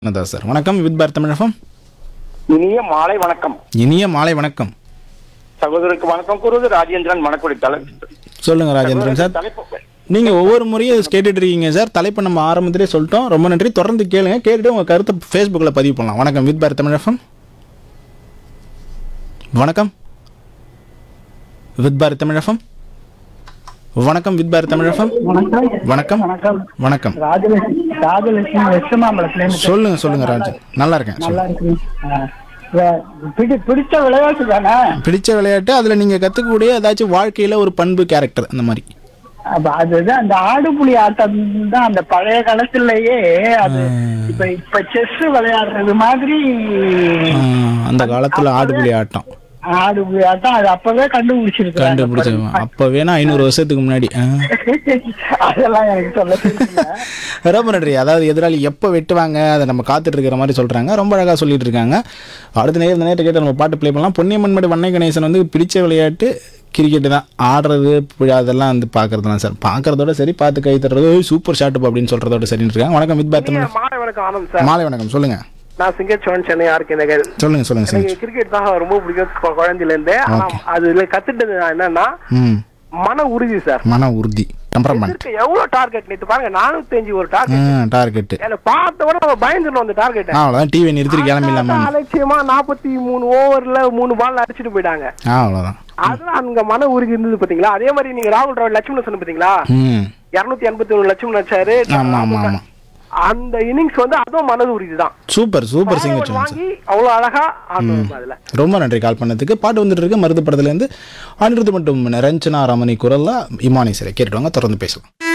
அதான் சார் வணக்கம் வித் பாரத் தமிழகம் இனிய மாலை வணக்கம் இனிய மாலை வணக்கம் சகோதரருக்கு வணக்கம் கூறுவது ராஜேந்திரன் மணக்குடி தலை சொல்லுங்க ராஜேந்திரன் சார் தலைப்பு நீங்க ஒவ்வொரு முறையும் கேட்டுட்டு இருக்கீங்க சார் தலைப்பு நம்ம ஆரம்பத்திலே சொல்லிட்டோம் ரொம்ப நன்றி தொடர்ந்து கேளுங்க கேட்டுட்டு உங்க கருத்தை ஃபேஸ்புக்கில் பதிவு பண்ணலாம் வணக்கம் வித் பாரத் தமிழகம் வணக்கம் வித் பாரத் தமிழகம் வணக்கம் வித் பாரத் தமிழகம் வணக்கம் வணக்கம் வணக்கம் வணக்கம் ராஜலட்சுமி ராஜலட்சுமி வெஸ்டமாம்பலத்துல இருந்து சொல்லுங்க சொல்லுங்க ராஜன் நல்லா இருக்கேன் நல்லா சொல்லுங்க. இருக்கு ஆ. வே- பிடி பிடிச்ச விளையாட்டு தானே பிடிச்ச விளையாட்டு அதுல நீங்க கத்துக்கக்கூடிய ஏதாச்சும் வாழ்க்கையில ஒரு பண்பு கேரக்டர் அந்த மாதிரி அப்ப அதுதான் அந்த ஆடுபுலி ஆட்டம் தான் அந்த பழைய காலத்திலேயே அது இப்ப இப்ப செஸ் விளையாடுறது மாதிரி ஆஹ், அந்த காலத்துல ஆடுபுலி ஆட்டம் ஆடுபுலி ஆட்டம் அது அப்பவே கண்டுபிடிச்சிருக்காங்க கண்டுபிடிச்ச அப்ப வேணா ஐநூறு வருஷத்துக்கு முன்னாடி ஆ. அதெல்லாம் எனக்கு சொல்ல தெரியல ரொம்ப நன்றி அதாவது எதிராளி எப்போ வெட்டுவாங்க அதை நம்ம காத்துட்டு இருக்கிற மாதிரி சொல்றாங்க ரொம்ப அழகா சொல்லிட்டு இருக்காங்க அடுத்த நேரம் இந்த நேரத்தை கேட்டு நம்ம பாட்டு ப்ளே பண்ணலாம் பொன்னியம்மன் மடி வண்ணை கணேசன் வந்து பிடிச்ச விளையாட்டு கிரிக்கெட்டு தான் ஆடுறது பு- அதெல்லாம் வந்து பார்க்கறதுலாம் சார் பார்க்கறதோட சரி பார்த்து கை தட்டுறது சூப்பர் ஷாட் அப்படின்னு சொல்றதோட சரின்னு இருக்காங்க வணக்கம் வித் பாத் தமிழ் மாலை வணக்கம் ஆனந்த் சார் மாலை வணக்கம் சொல்லுங்க நான் சிங்கச்சோன் சென்னை ஆர்கே நகர் சொல்லுங்க சொல்லுங்க சார் எனக்கு கிரிக்கெட் தான் ரொம்ப பிடிக்கும் கு- குழந்தையில இருந்தே ஆனா Okay. அதுல கத்துட்டது நான் என்னன்னா ம் மன உறுதி சார் மன உறுதி டெம்பரமெண்ட் இருக்க எவ்வளவு டார்கெட் நேத்து பாருங்க நானூத்தி அஞ்சு ஒரு டார்கெட் டார்கெட்டு எனக்கு பார்த்த உடனே நம்ம பயந்துடணும் அந்த டார்கெட் அவ்வளோதான் டிவி நிறுத்திட்டு கிளம்பிடலாமா அலட்சியமா நாற்பத்தி மூணு ஓவர்ல மூணு பால் அடிச்சிட்டு போயிட்டாங்க ஆ அவ்வளோதான் அதெல்லாம் அங்க மன உறுதி இருந்தது பாத்தீங்களா அதே மாதிரி நீங்க ராகுல் டிராவிட் லட்சுமணன் சொன்ன பாத்தீங்களா ம் இருநூத்தி எண்பத்தி ஒண்ணு லட்சுமணன் வச்சாரு ஆமா ஆமா ஆமா அந்த இன்னிங்ஸ் வந்து அதுவும் மனது உறுதி தான் சூப்பர் சூப்பர் சிங்கர் சார் வாங்கி அவ்வளவு அழகா ஆடணும் அதுல ரொம்ப நன்றி கால் பண்ணதுக்கு பாட்டு வந்துட்டு இருக்கு மருது படத்துலேருந்து அனிருத்து மட்டும் ரஞ்சனா ரமணி குரல்ல இமானி சிறை கேட்டுட்டு வாங்க தொடர்ந்து பேசலாம்